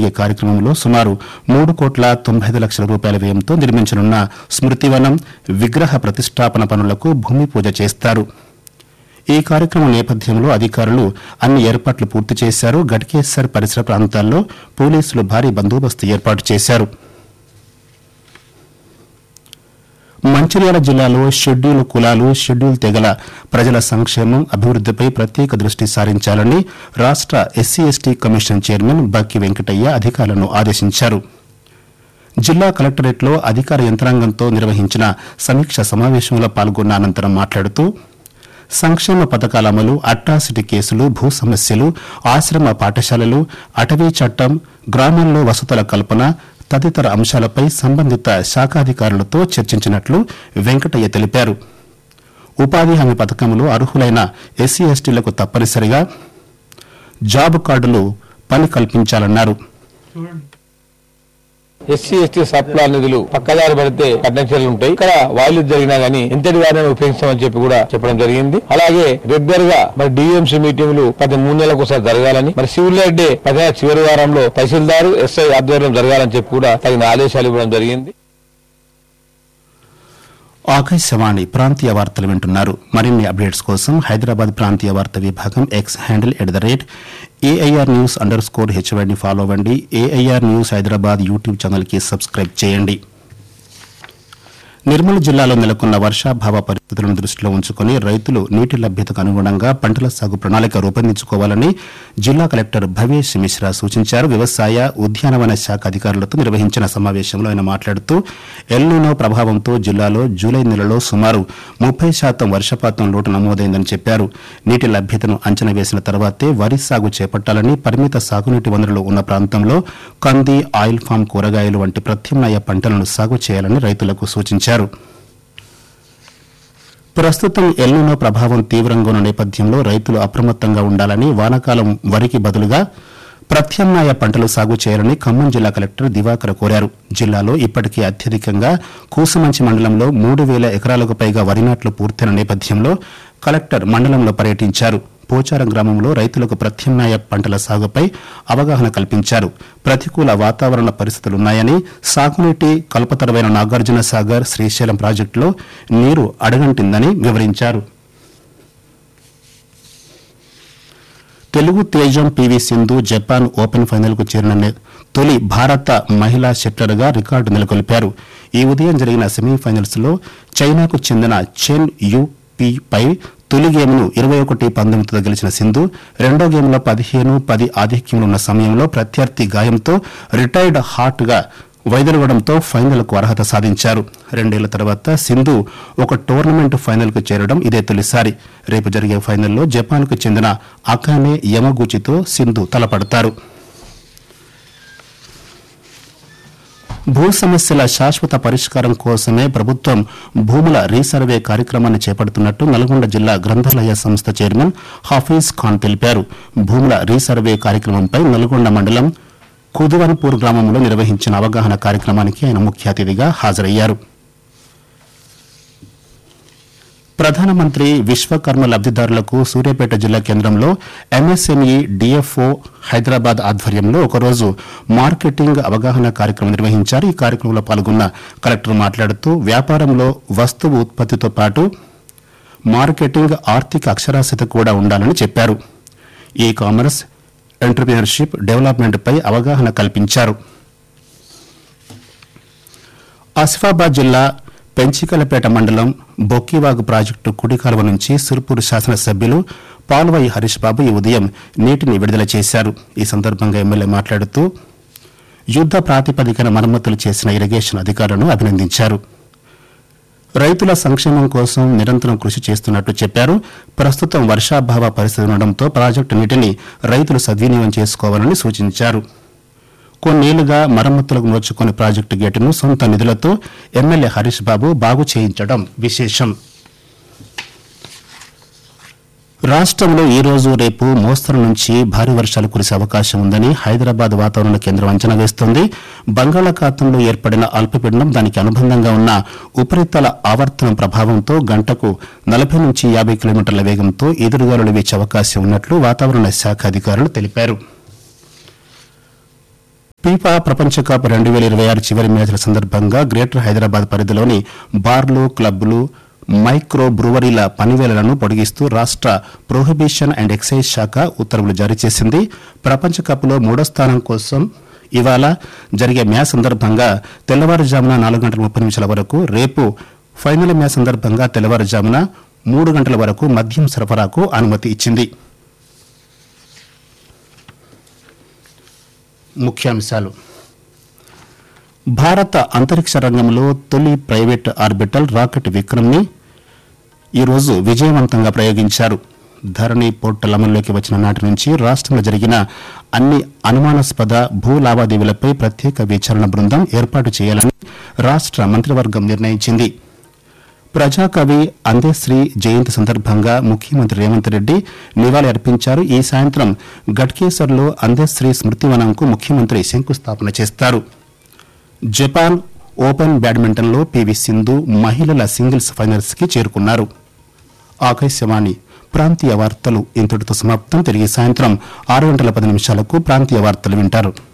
జరిగే కార్యక్రమంలో సుమారు మూడు కోట్ల తొంభై ఐదు లక్షల రూపాయల వ్యయంతో నిర్మించనున్న స్మృతివనం విగ్రహ ప్రతిష్టాపన పనులకు భూమి పూజ చేస్తారు ఈ కార్యక్రమం నేపథ్యంలో అధికారులు అన్ని ఏర్పాట్లు పూర్తి చేశారు గట్కేసర్ పరిసర ప్రాంతాల్లో పోలీసులు భారీ బందోబస్తు ఏర్పాటు చేశారు మంచిర్యాల జిల్లాలో షెడ్యూల్ కులాలు షెడ్యూల్ తెగల ప్రజల సంక్షేమం అభివృద్దిపై ప్రత్యేక దృష్టి సారించాలని రాష్ట SC ST commission chairman Bakki Venkataiah అధికారులను ఆదేశించారు జిల్లా కలెక్టరేట్లో అధికార యంత్రాంగంతో నిర్వహించిన సమీక్ష సమావేశంలో పాల్గొన్న అనంతరం మాట్లాడుతూ సంక్షేమ పథకాల అమలు అట్రాసిటీ కేసులు భూ సమస్యలు ఆశ్రమ పాఠశాలలు అటవీ చట్టం గ్రామాల్లో వసతుల కల్పన తదితర అంశాలపై సంబంధిత శాఖాధికారులతో చర్చించినట్లు వెంకటయ్య తెలిపారు ఉపాధి హామీ పథకంలో అర్హులైన ఎస్సీ ఎస్టీలకు తప్పనిసరిగా జాబ్ కార్డులు పని కల్పించాలన్నారు ఎస్సీ ఎస్టీ సప్లా నిధులు పక్కదారి పడితే కఠిన చర్యలు ఉంటాయి ఇక్కడ వాయిలు జరిగినా గానీ ఎంతటి వారిని ఉపయోగిస్తామని చెప్పి కూడా చెప్పడం జరిగింది అలాగే రెగ్యులర్ గా మరి డిఎంసీ మీటింగ్లు ప్రతి మూడు నెలలకు ఒకసారి జరగాలని మరి సివిల్ లైట్ డే ప్రతి నెల చివరి వారంలో తహసీల్దారు ఎస్ఐ ఆధ్వర్యం జరగాలని చెప్పి కూడా తగిన ఆదేశాలు ఇవ్వడం జరిగింది ఆకాశవాణి ప్రాంతీయ వార్తలు వింటున్నారు మరిన్ని అప్డేట్స్ కోసం హైదరాబాద్ ప్రాంతీయ వార్త విభాగం X handle at the rate AIR news underscore హెచ్వైని ఫాలో అవ్వండి AIR news Hyderabad YouTube channel కి సబ్స్క్రైబ్ చేయండి నిర్మల్ జిల్లాలో నెలకొన్న వర్షాభావ పరిస్థితులను దృష్టిలో ఉంచుకుని రైతులు నీటి లభ్యతకు అనుగుణంగా పంటల సాగు ప్రణాళిక రూపొందించుకోవాలని జిల్లా కలెక్టర్ భవేష్ మిశ్రా సూచించారు వ్యవసాయ ఉద్యానవన శాఖ అధికారులతో నిర్వహించిన సమావేశంలో ఆయన మాట్లాడుతూ ఎల్నినో ప్రభావంతో జిల్లాలో జూలై నెలలో సుమారు ముప్పై శాతం వర్షపాతం లోటు నమోదైందని చెప్పారు నీటి లభ్యతను అంచనా వేసిన తర్వాతే వరి సాగు చేపట్టాలని పరిమిత సాగునీటి వనరులు ఉన్న ప్రాంతంలో కంది ఆయిల్ ఫామ్ కూరగాయలు వంటి ప్రత్యామ్నాయ పంటలను సాగు చేయాలని రైతులకు సూచించారు ప్రస్తుతం ఎల్నినో ప్రభావం తీవ్రంగా ఉన్న నేపథ్యంలో రైతులు అప్రమత్తంగా ఉండాలని వానాకాలం వరికి బదులుగా ప్రత్యామ్నాయ పంటలు సాగు చేయాలని ఖమ్మం జిల్లా కలెక్టర్ దివాకర్ కోరారు జిల్లాలో ఇప్పటికే అత్యధికంగా కూసుమంచి మండలంలో మూడు వేల ఎకరాలకు పైగా వరి నాట్లు పూర్తయిన నేపథ్యంలో కలెక్టర్ మండలంలో పర్యటించారు పోచారం గ్రామంలో రైతులకు ప్రత్యామ్నాయ పంటల సాగుపై అవగాహన కల్పించారు ప్రతికూల వాతావరణ పరిస్థితులున్నాయని సాగునీటి కల్పతరమైన నాగార్జున సాగర్ శ్రీశైలం ప్రాజెక్టులో నీరు అడగంటిందని వివరించారు తెలుగు తేజం PV Sindhu Japan open final కు చేరిన నే- తొలి భారత మహిళా షట్లర్గా రికార్డు నెలకొల్పారు ఈ ఉదయం జరిగిన సెమీఫైనల్స్ లో చైనాకు చెందిన చెన్ యు పి పై తొలి గేమ్ను ఇరవై ఒకటి పంతొమ్మిదితో గెలిచిన సింధు రెండో గేమ్లో పదిహేను పది ఆధిక్యంలో ఉన్న సమయంలో ప్రత్యర్థి గాయంతో రిటైర్డ్ హాట్ గా వైదొలగడంతో ఫైనల్కు అర్హత సాధించారు రెండేళ్ల తర్వాత సింధు ఒక టోర్నమెంట్ ఫైనల్కు చేరడం ఇదే తొలిసారి రేపు జరిగే ఫైనల్లో జపాన్కు చెందిన అకానే యమగూచితో సింధు తలపడతారు భూ సమస్యల శాశ్వత పరిష్కారం కోసమే ప్రభుత్వం భూముల రీసర్వే కార్యక్రమాన్ని చేపడుతున్నట్టు నల్గొండ జిల్లా గ్రంథాలయ సంస్థ చైర్మన్ హాఫీజ్ ఖాన్ తెలిపారు భూముల రీసర్వే కార్యక్రమంపై నల్గొండ మండలం కుదువన్పూర్ గ్రామంలో నిర్వహించిన అవగాహన కార్యక్రమానికి ఆయన ముఖ్య అతిథిగా హాజరయ్యారు ప్రధానమంత్రి విశ్వకర్మ లబ్దిదారులకు సూర్యాపేట జిల్లా కేంద్రంలో ఎంఎస్ఎంఈ డిఎఫ్ఓ హైదరాబాద్ ఆధ్వర్యంలో ఒకరోజు మార్కెటింగ్ అవగాహన కార్యక్రమం నిర్వహించారు ఈ కార్యక్రమంలో పాల్గొన్న కలెక్టర్ మాట్లాడుతూ వ్యాపారంలో వస్తువు ఉత్పత్తితో పాటు మార్కెటింగ్ ఆర్థిక అక్షరాస్యత కూడా ఉండాలని చెప్పారు ఈ కామర్స్ ఎంటర్ప్రినర్షిప్ డెవలప్మెంట్పై అవగాహన కల్పించారు ఆసిఫాబాద్ జిల్లా పెంచికలపేట మండలం బొక్కివాగు ప్రాజెక్టు కుడి కాలువ నుంచి సిర్పూర్ శాసనసభ్యులు పాల్వాయి హరీష్ బాబు ఈ ఉదయం నీటిని విడుదల చేశారు ఈ సందర్భంగా ఎమ్మెల్యే మాట్లాడుతూ యుద్ద ప్రాతిపదికన మరమ్మతులు చేసిన ఇరిగేషన్ అధికారులను అభినందించారు రైతుల సంక్షేమం కోసం నిరంతరం కృషి చేస్తున్నట్టు చెప్పారు ప్రస్తుతం వర్షాభావ పరిస్థితి ఉండడంతో ప్రాజెక్టు నీటిని రైతులు సద్వినియోగం చేసుకోవాలని సూచించారు కొన్నేళ్లుగా మరమ్మతులకు నోచుకుని ప్రాజెక్టు గేటును సొంత నిధులతో ఎమ్మెల్యే హరీష్ బాబు బాగు చేయించడం విశేషం రాష్ట్రంలో ఈ రోజు రేపు మోస్తరు నుంచి భారీ వర్షాలు కురిసే అవకాశం ఉందని హైదరాబాద్ వాతావరణ కేంద్రం అంచనా వేస్తోంది బంగాళాఖాతంలో ఏర్పడిన అల్పపీడనం దానికి అనుబంధంగా ఉన్న ఉపరితల ఆవర్తనం ప్రభావంతో గంటకు నలభై నుంచి యాభై కిలోమీటర్ల వేగంతో ఎదురుగాలులు వీచే అవకాశం ఉన్నట్లు వాతావరణ శాఖ అధికారులు తెలిపారు ఫీఫా ప్రపంచ కప్ రెండు వేల ఇరవై ఆరు చివరి మ్యాచ్ల సందర్భంగా గ్రేటర్ హైదరాబాద్ పరిధిలోని బార్లు క్లబ్లు మైక్రో బ్రూవరీల పనివేళలను పొడిగిస్తూ రాష్ట ప్రొహిబిషన్ అండ్ ఎక్సైజ్ శాఖ ఉత్తర్వులు జారీ చేసింది ప్రపంచ కప్లో మూడో స్థానం కోసం ఇవాళ జరిగే మ్యాచ్ సందర్భంగా తెల్లవారుజామున నాలుగు గంటల ముప్పై నిమిషాల వరకు రేపు ఫైనల్ మ్యాచ్ సందర్భంగా తెల్లవారుజామున మూడు గంటల వరకు మద్యం సరఫరాకు అనుమతి ఇచ్చింది ముఖ్యాంశాలు భారత అంతరిక్ష రంగంలో తొలి ప్రైవేట్ ఆర్బిటల్ రాకెట్ విక్రమ్ని ఈరోజు విజయవంతంగా ప్రయోగించారు ధరణి పోర్టల్ అమల్లోకి వచ్చిన నాటి నుంచి రాష్ట్రంలో జరిగిన అన్ని అనుమానాస్పద భూ లావాదేవీలపై ప్రత్యేక విచారణ బృందం ఏర్పాటు చేయాలని రాష్ట్ర మంత్రివర్గం నిర్ణయించింది ప్రజాకవి అందేశ్రీ జయంతి సందర్భంగా ముఖ్యమంత్రి రేవంత్ రెడ్డి నివాళి అర్పించారు ఈ సాయంత్రం గట్కేసర్లో అందేశ్రీ స్మృతివనంకు ముఖ్యమంత్రి శంకుస్థాపన చేస్తారు జపాన్ ఓపెన్ బ్యాడ్మింటన్లో పివి సింధు మహిళల సింగిల్స్ ఫైనల్స్ కి చేరుకున్నారు ఆకాశవాణి ప్రాంతీయ వార్తలు ఇంతటితో సమాప్తం తిరిగి సాయంత్రం ఆరు గంటల పది నిమిషాలకు ప్రాంతీయ వార్తలు వింటారు